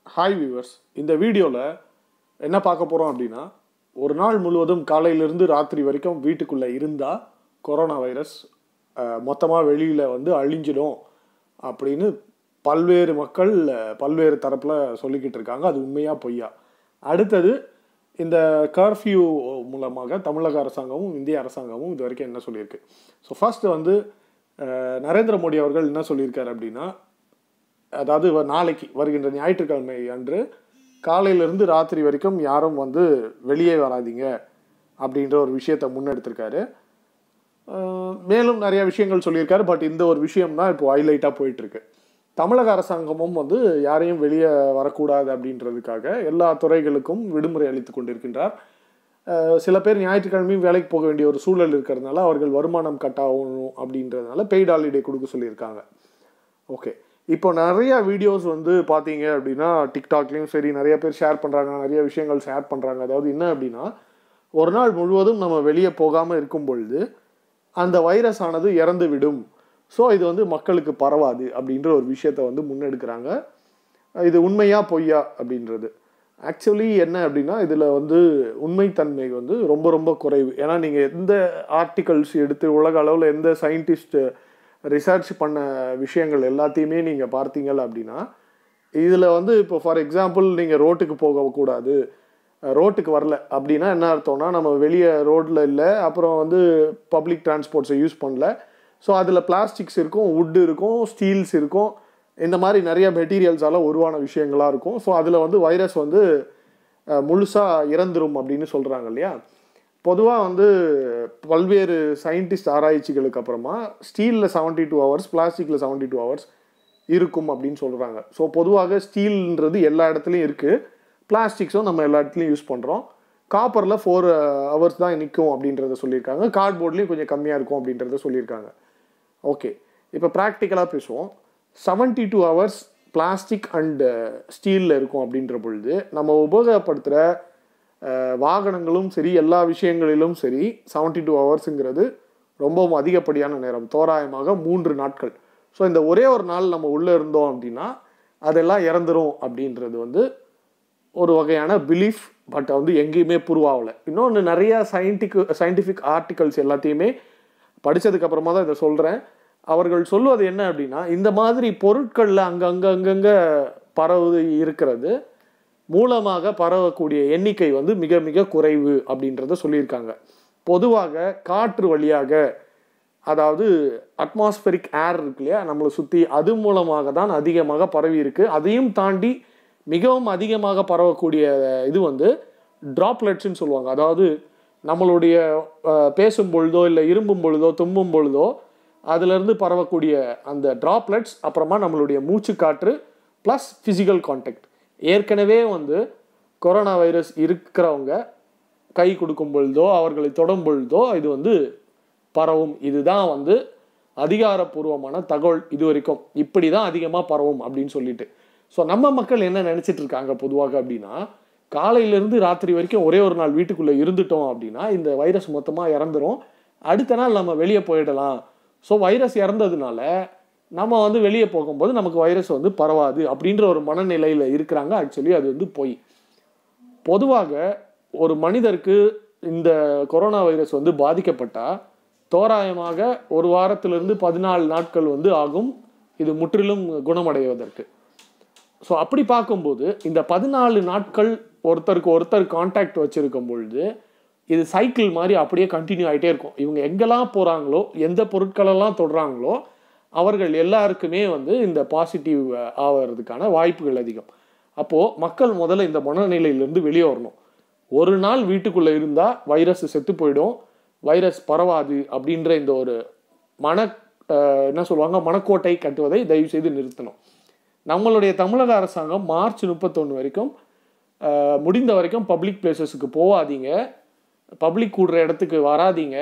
hi viewers இந்த வீடியோவில் என்ன பார்க்க போகிறோம் அப்படின்னா ஒரு நாள் முழுவதும் காலையிலிருந்து ராத்திரி வரைக்கும் வீட்டுக்குள்ளே இருந்தால் கொரோனா வைரஸ் மொத்தமாக வெளியில் வந்து அழிஞ்சிடும் அப்படின்னு பல்வேறு மக்கள் அஹ், பல்வேறு தரப்பில் சொல்லிக்கிட்டு இருக்காங்க அது உண்மையாக பொய்யா அடுத்தது இந்த கர்ஃப்யூ மூலமாக தமிழக அரசாங்கமும் இந்திய அரசாங்கமும் இது வரைக்கும் என்ன சொல்லியிருக்கு ஸோ ஃபர்ஸ்ட் வந்து அஹ், நரேந்திர மோடி அவர்கள் என்ன சொல்லியிருக்காரு அப்படின்னா அதாவது வ- நாளைக்கு வருகின்ற ஞாயிற்றுக்கிழமை அன்று காலையிலிருந்து ராத்திரி வரைக்கும் யாரும் வந்து வெளியே வராதீங்க அப்படின்ற ஒரு விஷயத்தை முன்னெடுத்திருக்காரு அஹ் மேலும் நிறைய விஷயங்கள் சொல்லியிருக்காரு பட் இந்த ஒரு விஷயம் தான் இப்போ ஹைலைட்டாக போயிட்டு இருக்கு தமிழக அரசாங்கமும் வந்து யாரையும் வெளியே வரக்கூடாது அப்படின்றதுக்காக எல்லா துறைகளுக்கும் விடுமுறை அளித்து கொண்டிருக்கின்றார் அஹ் சில பேர் ஞாயிற்றுக்கிழமையும் வேலைக்கு போக வேண்டிய ஒரு சூழல் இருக்கிறதுனால அவர்கள் வருமானம் கட் ஆகணும் அப்படின்றதுனால பெய்ட் ஹாலிடே கொடுக்க சொல்லியிருக்காங்க ஓகே இப்போ நிறைய வீடியோஸ் வந்து பார்த்தீங்க அப்படின்னா டிக்டாக்லேயும் சரி நிறைய பேர் ஷேர் பண்ணுறாங்க நிறைய விஷயங்கள் ஷேர் பண்ணுறாங்க அதாவது என்ன அப்படின்னா ஒரு நாள் முழுவதும் நம்ம வெளியே போகாமல் இருக்கும் பொழுது அந்த வைரஸ் ஆனது இறந்து விடும் ஸோ இது வந்து மக்களுக்கு பரவாது அப்படின்ற ஒரு விஷயத்தை வந்து முன்னெடுக்கிறாங்க இது உண்மையா பொய்யா அப்படின்றது ஆக்சுவலி என்ன அப்படின்னா இதில் வந்து உண்மைத்தன்மை வந்து ரொம்ப ரொம்ப குறைவு ஏன்னா நீங்கள் எந்த ஆர்டிகல்ஸ் எடுத்து உலக அளவில் எந்த சயின்டிஸ்ட் ரிசர்ச் பண்ண விஷயங்கள் எல்லாத்தையுமே நீங்கள் பார்த்தீங்க அப்படின்னா இதில் வந்து இப்போ ஃபார் எக்ஸாம்பிள் நீங்கள் ரோட்டுக்கு போகக்கூடாது ரோட்டுக்கு வரல அப்படின்னா என்ன அர்த்தம்னா நம்ம வெளியே ரோட்டில் இல்லை அப்புறம் வந்து பப்ளிக் டிரான்ஸ்போர்ட்ஸை யூஸ் பண்ணல ஸோ அதில் பிளாஸ்டிக்ஸ் இருக்கும் wood இருக்கும் ஸ்டீல்ஸ் இருக்கும் இந்த மாதிரி நிறைய மெட்டீரியல்ஸால் உருவான விஷயங்களாக இருக்கும் ஸோ அதில் வந்து வைரஸ் வந்து முழுசாக இறந்துரும் அப்படின்னு சொல்கிறாங்க இல்லையா பொதுவாக வந்து பல்வேறு சயின்டிஸ்ட் ஆராய்ச்சிகளுக்கு அப்புறமா ஸ்டீலில் செவன்ட்டி டூ ஹவர்ஸ் பிளாஸ்டிக்கில் செவன்ட்டி டூ ஹவர்ஸ் இருக்கும் அப்படின்னு சொல்கிறாங்க ஸோ பொதுவாக ஸ்டீல்ன்றது எல்லா இடத்துலையும் இருக்குது பிளாஸ்டிக்ஸும் நம்ம எல்லா இடத்துலையும் யூஸ் பண்ணுறோம் காப்பரில் ஃபோர் ஹவர்ஸ் தான் நிற்கும் அப்படின்றத சொல்லியிருக்காங்க கார்ட்போர்ட்லேயும் கொஞ்சம் கம்மியாக இருக்கும் அப்படின்றத சொல்லியிருக்காங்க ஓகே இப்போ ப்ராக்டிக்கலாக பேசுவோம் seventy two hours plastic and ஸ்டீலில் இருக்கும் அப்படின்ற பொழுது நம்ம உபயோகப்படுத்துகிற அஹ், வாகனங்களும் சரி எல்லா விஷயங்களிலும் சரி செவன்ட்டி டூ ஹவர்ஸுங்கிறது ரொம்பவும் அதிகப்படியான நேரம் தோராயமாக மூன்று நாட்கள் ஸோ இந்த ஒரே ஒரு நாள் நம்ம உள்ளே இருந்தோம் அப்படின்னா அதெல்லாம் இறந்துரும் அப்படின்றது வந்து ஒரு வகையான பிலீஃப் பட் வந்து எங்கேயுமே ப்ரூவ் ஆகலை இன்னொன்று நிறைய சயின்டிக் சயின்டிஃபிக் ஆர்டிகல்ஸ் எல்லாத்தையுமே படிச்சதுக்கு அப்புறமா தான் இதை சொல்கிறேன் அவர்கள் சொல்வது என்ன அப்படின்னா இந்த மாதிரி பொருட்களில் அங்கங்கே அங்கங்கே பரவுது இருக்கிறது மூலமாக பரவக்கூடிய எண்ணிக்கை வந்து மிக மிக குறைவு அப்படின்றத சொல்லியிருக்காங்க பொதுவாக காற்று வழியாக அதாவது அட்மாஸ்பெரிக் ஏர் இருக்கு இல்லையா நம்மளை சுற்றி அது மூலமாக தான் அதிகமாக பரவி இருக்கு அதையும் தாண்டி மிகவும் அதிகமாக பரவக்கூடிய இது வந்து ட்ராப்லெட்ஸ்னு சொல்லுவாங்க அதாவது நம்மளுடைய அஹ், பேசும் பொழுதோ இல்லை இரும்பும் பொழுதோ தும்பும் பொழுதோ அதிலிருந்து பரவக்கூடிய அந்த ட்ராப்லெட்ஸ் அப்புறமா நம்மளுடைய மூச்சுக்காற்று ப்ளஸ் ஃபிசிக்கல் கான்டாக்ட் ஏற்கனவே வந்து கொரோனா வைரஸ் இருக்கிறவங்க கை கொடுக்கும் பொழுதோ அவர்களை தொடும் பொழுதோ இது வந்து பரவும் இதுதான் வந்து அதிகாரப்பூர்வமான தகவல் இது வரைக்கும் இப்படி தான் அதிகமாக பரவும் அப்படின்னு சொல்லிட்டு ஸோ நம்ம மக்கள் என்ன நினச்சிட்டு இருக்காங்க பொதுவாக அப்படின்னா காலையிலேருந்து ராத்திரி வரைக்கும் ஒரே ஒரு நாள் வீட்டுக்குள்ளே இருந்துட்டோம் அப்படின்னா இந்த வைரஸ் மொத்தமாக இறந்துரும் அடுத்த நாள் நம்ம வெளியே போயிடலாம் ஸோ வைரஸ் இறந்ததுனால நம்ம வந்து வெளியே போகும்போது நமக்கு வைரஸ் வந்து பரவாது அப்படின்ற ஒரு மனநிலையில் இருக்கிறாங்க ஆக்சுவலி அது வந்து பொய் பொதுவாக ஒரு மனிதருக்கு இந்த கொரோனா வைரஸ் வந்து பாதிக்கப்பட்டா தோராயமாக ஒரு வாரத்திலிருந்து பதினாலு நாட்கள் வந்து ஆகும் இது முற்றிலும் குணமடைவதற்கு ஸோ அப்படி பார்க்கும்போது இந்த பதினாலு நாட்கள் ஒருத்தருக்கு ஒருத்தர் காண்டாக்ட் வச்சிருக்கும் பொழுது இது சைக்கிள் மாதிரி அப்படியே கண்டினியூ ஆகிட்டே இருக்கும் இவங்க எங்கெல்லாம் போகிறாங்களோ எந்த பொருட்களெல்லாம் தொடுறாங்களோ அவர்கள் எல்லாருக்குமே வந்து இந்த பாசிட்டிவ் ஆகிறதுக்கான வாய்ப்புகள் அதிகம் அப்போது மக்கள் முதல்ல இந்த மனநிலையிலேருந்து வெளியே வரணும் ஒரு நாள் வீட்டுக்குள்ளே இருந்தால் வைரஸ் செத்து போயிடும் வைரஸ் பரவாது அப்படின்ற இந்த ஒரு மன அஹ், என்ன சொல்லுவாங்க மனக்கோட்டை கட்டுவதை தயவு செய்து நிறுத்தணும் நம்மளுடைய தமிழக அரசாங்கம் மார்ச் முப்பத்தொன்று வரைக்கும் அஹ், முடிந்த வரைக்கும் பப்ளிக் பிளேசஸுக்கு போகாதீங்க பப்ளிக் கூடுற இடத்துக்கு வராதீங்க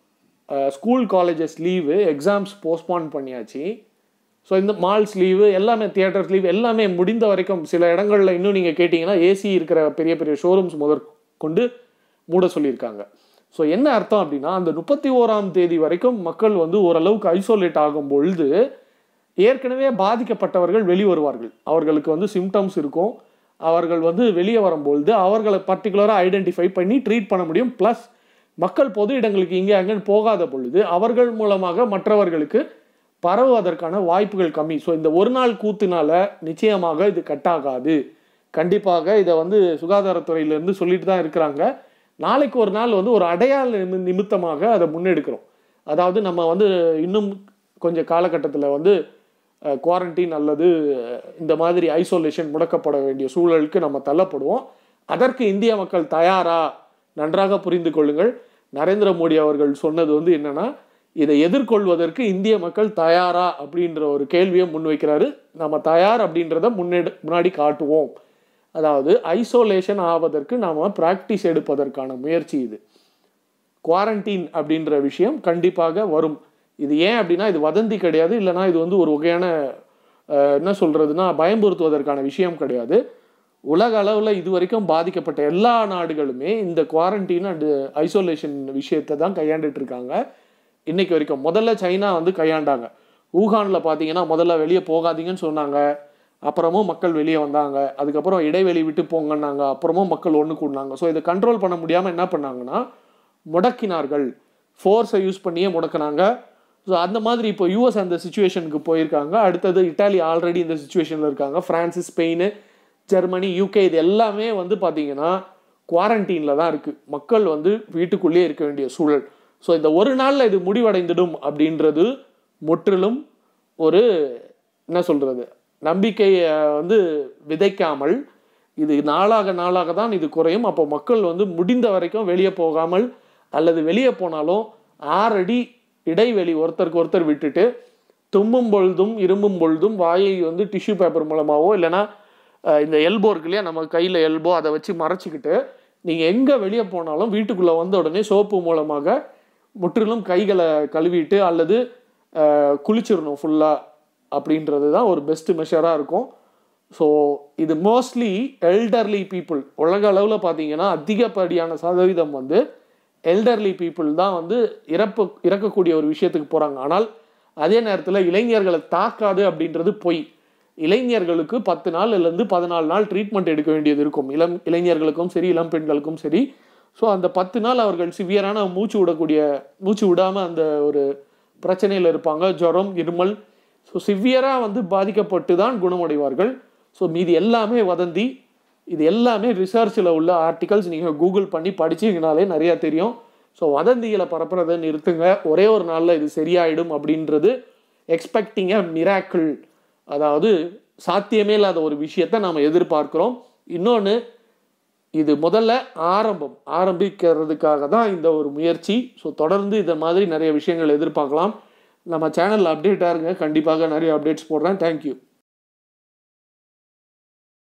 school colleges leave exams postpone பண்ணியாச்சு ஸோ இந்த மால்ஸ் லீவு எல்லாமே தியேட்டர்ஸ் லீவ் எல்லாமே முடிந்த வரைக்கும் சில இடங்களில் இன்னும் நீங்கள் கேட்டிங்கன்னா ஏசி இருக்கிற பெரிய பெரிய ஷோரூம்ஸ் முதற் கொண்டு மூட சொல்லியிருக்காங்க ஸோ என்ன அர்த்தம் அப்படின்னா அந்த முப்பத்தி ஓராம் தேதி வரைக்கும் மக்கள் வந்து ஓரளவுக்கு ஐசோலேட் ஆகும் பொழுது ஏற்கனவே பாதிக்கப்பட்டவர்கள் வெளி வருவார்கள் அவர்களுக்கு வந்து சிம்டம்ஸ் இருக்கும் அவர்கள் வந்து வெளியே வரும்பொழுது அவர்களை பர்டிகுலராக ஐடென்டிஃபை பண்ணி ட்ரீட் பண்ண முடியும் ப்ளஸ் மக்கள் பொது இடங்களுக்கு இங்கே அங்கேன்னு போகாத பொழுது அவர்கள் மூலமாக மற்றவர்களுக்கு பரவுவதற்கான வாய்ப்புகள் கம்மி ஸோ இந்த ஒரு நாள் கூத்துனால நிச்சயமாக இது கட்டாகாது கண்டிப்பாக இதை வந்து சுகாதாரத்துறையிலேருந்து சொல்லிட்டு தான் இருக்கிறாங்க நாளைக்கு ஒரு நாள் வந்து ஒரு அடையாள நிமி- நிமித்தமாக அதை முன்னெடுக்கிறோம் அதாவது நம்ம வந்து இன்னும் கொஞ்சம் காலகட்டத்தில் வந்து குவாரண்டைன் அல்லது அஹ், இந்த மாதிரி ஐசோலேஷன் முடக்கப்பட வேண்டிய சூழலுக்கு நம்ம தள்ளப்படுவோம் அதற்கு இந்திய மக்கள் தயாரா நன்றாக புரிந்து கொள்ளுங்கள் நரேந்திர மோடி அவர்கள் சொன்னது வந்து என்னன்னா இதை எதிர்கொள்வதற்கு இந்திய மக்கள் தயாரா அப்படின்ற ஒரு கேள்வியை முன்வைக்கிறாரு நம்ம தயார் அப்படின்றத முன்னெடு முன்னாடி காட்டுவோம் அதாவது ஐசோலேஷன் ஆவதற்கு நாம பிராக்டிஸ் எடுப்பதற்கான முயற்சி இது குவாரண்டைன் அப்படின்ற விஷயம் கண்டிப்பாக வரும் இது ஏன் அப்படின்னா இது வதந்தி கிடையாது இல்லைன்னா இது வந்து ஒரு வகையான அஹ், என்ன சொல்றதுன்னா பயம்புறுத்துவதற்கான விஷயம் கிடையாது உலக அளவில் இது வரைக்கும் பாதிக்கப்பட்ட எல்லா நாடுகளுமே இந்த குவாரண்டைன் அண்ட் ஐசோலேஷன் விஷயத்தை தான் கையாண்டுட்டு இருக்காங்க இன்னைக்கு வரைக்கும் முதல்ல சைனா வந்து கையாண்டாங்க ஊகானில் பார்த்தீங்கன்னா முதல்ல வெளியே போகாதீங்கன்னு சொன்னாங்க அப்புறமும் மக்கள் வெளியே வந்தாங்க அதுக்கப்புறம் இடைவெளி விட்டு போங்கன்னாங்க அப்புறமும் மக்கள் ஒன்று கூடினாங்க ஸோ இதை கண்ட்ரோல் பண்ண முடியாமல் என்ன பண்ணாங்கன்னா முடக்கினார்கள் ஃபோர்ஸை யூஸ் பண்ணியே முடக்கினாங்க ஸோ அந்த மாதிரி இப்போ யூஎஸ் அந்த சுச்சுவேஷனுக்கு போயிருக்காங்க அடுத்தது இட்டாலி ஆல்ரெடி இந்த சுச்சுவேஷனில் இருக்காங்க ஃப்ரான்ஸ் ஸ்பெயின் ஜெர்மனி யூகே இது எல்லாமே வந்து பார்த்தீங்கன்னா குவாரண்டீனில் தான் இருக்குது மக்கள் வந்து வீட்டுக்குள்ளேயே இருக்க வேண்டிய சூழல் ஸோ இந்த ஒரு நாளில் இது முடிவடைந்துடும் அப்படின்றது முற்றிலும் ஒரு என்ன சொல்கிறது நம்பிக்கையை வந்து விதைக்காமல் இது நாளாக நாளாக தான் இது குறையும் அப்போ மக்கள் வந்து முடிந்த வரைக்கும் வெளியே போகாமல் அல்லது வெளியே போனாலும் ஆறடி இடைவெளி ஒருத்தருக்கு ஒருத்தர் விட்டுட்டு தும்மும் பொழுதும் இருமும் பொழுதும் வாயை வந்து டிஷ்யூ பேப்பர் மூலமாகவோ இல்லைன்னா அஹ், இந்த எல்போ இருக்கு இல்லையா நம்ம கையில் எல்போ அதை வச்சு மறைச்சிக்கிட்டு நீங்கள் எங்கே வெளியே போனாலும் வீட்டுக்குள்ளே வந்த உடனே சோப்பு மூலமாக முற்றிலும் கைகளை கழுவிட்டு அல்லது அஹ், குளிச்சிடணும் ஃபுல்லாக அப்படின்றது தான் ஒரு பெஸ்ட் மெஷராக இருக்கும் ஸோ இது மோஸ்ட்லி எல்டர்லி பீப்புள் உலக அளவில் பார்த்தீங்கன்னா அதிகப்படியான சதவீதம் வந்து எல்டர்லி பீப்புள் தான் வந்து இறப்பு இறக்கக்கூடிய ஒரு விஷயத்துக்கு போகிறாங்க ஆனால் அதே நேரத்தில் இளைஞர்களை தாக்காது அப்படின்றது பொய் இளைஞர்களுக்கு பத்து நாள்லேருந்து பதினாலு நாள் ட்ரீட்மெண்ட் எடுக்க வேண்டியது இருக்கும் இளம் இளைஞர்களுக்கும் சரி இளம் பெண்களுக்கும் சரி ஸோ அந்த பத்து நாள் அவர்கள் சிவியரான மூச்சு விடக்கூடிய மூச்சு விடாமல் அந்த ஒரு பிரச்சனையில் இருப்பாங்க ஜுரம் இருமல் ஸோ சிவியராக வந்து பாதிக்கப்பட்டு தான் குணமடைவார்கள் ஸோ மீதி எல்லாமே வதந்தி இது எல்லாமே ரிசர்ச்சில் உள்ள ஆர்டிகல்ஸ் நீங்கள் கூகுள் பண்ணி படிச்சீங்கனாலே நிறையா தெரியும் ஸோ வதந்திகளை பரப்புறதை நிறுத்துங்க ஒரே ஒரு நாளில் இது சரியாயிடும் அப்படின்றது எக்ஸ்பெக்டிங் அ மிராக்கிள் அதாவது சாத்தியமே இல்லாத ஒரு விஷயத்தை நாம் எதிர்பார்க்கிறோம் இன்னொன்று இது முதல்ல ஆரம்பம் ஆரம்பிக்கிறதுக்காக தான் இந்த ஒரு முயற்சி ஸோ தொடர்ந்து இந்த மாதிரி நிறைய விஷயங்கள் எதிர்பார்க்கலாம் நம்ம சேனலில் அப்டேட்டாக இருங்க கண்டிப்பாக நிறைய அப்டேட்ஸ் போடுறேன் தேங்க்யூ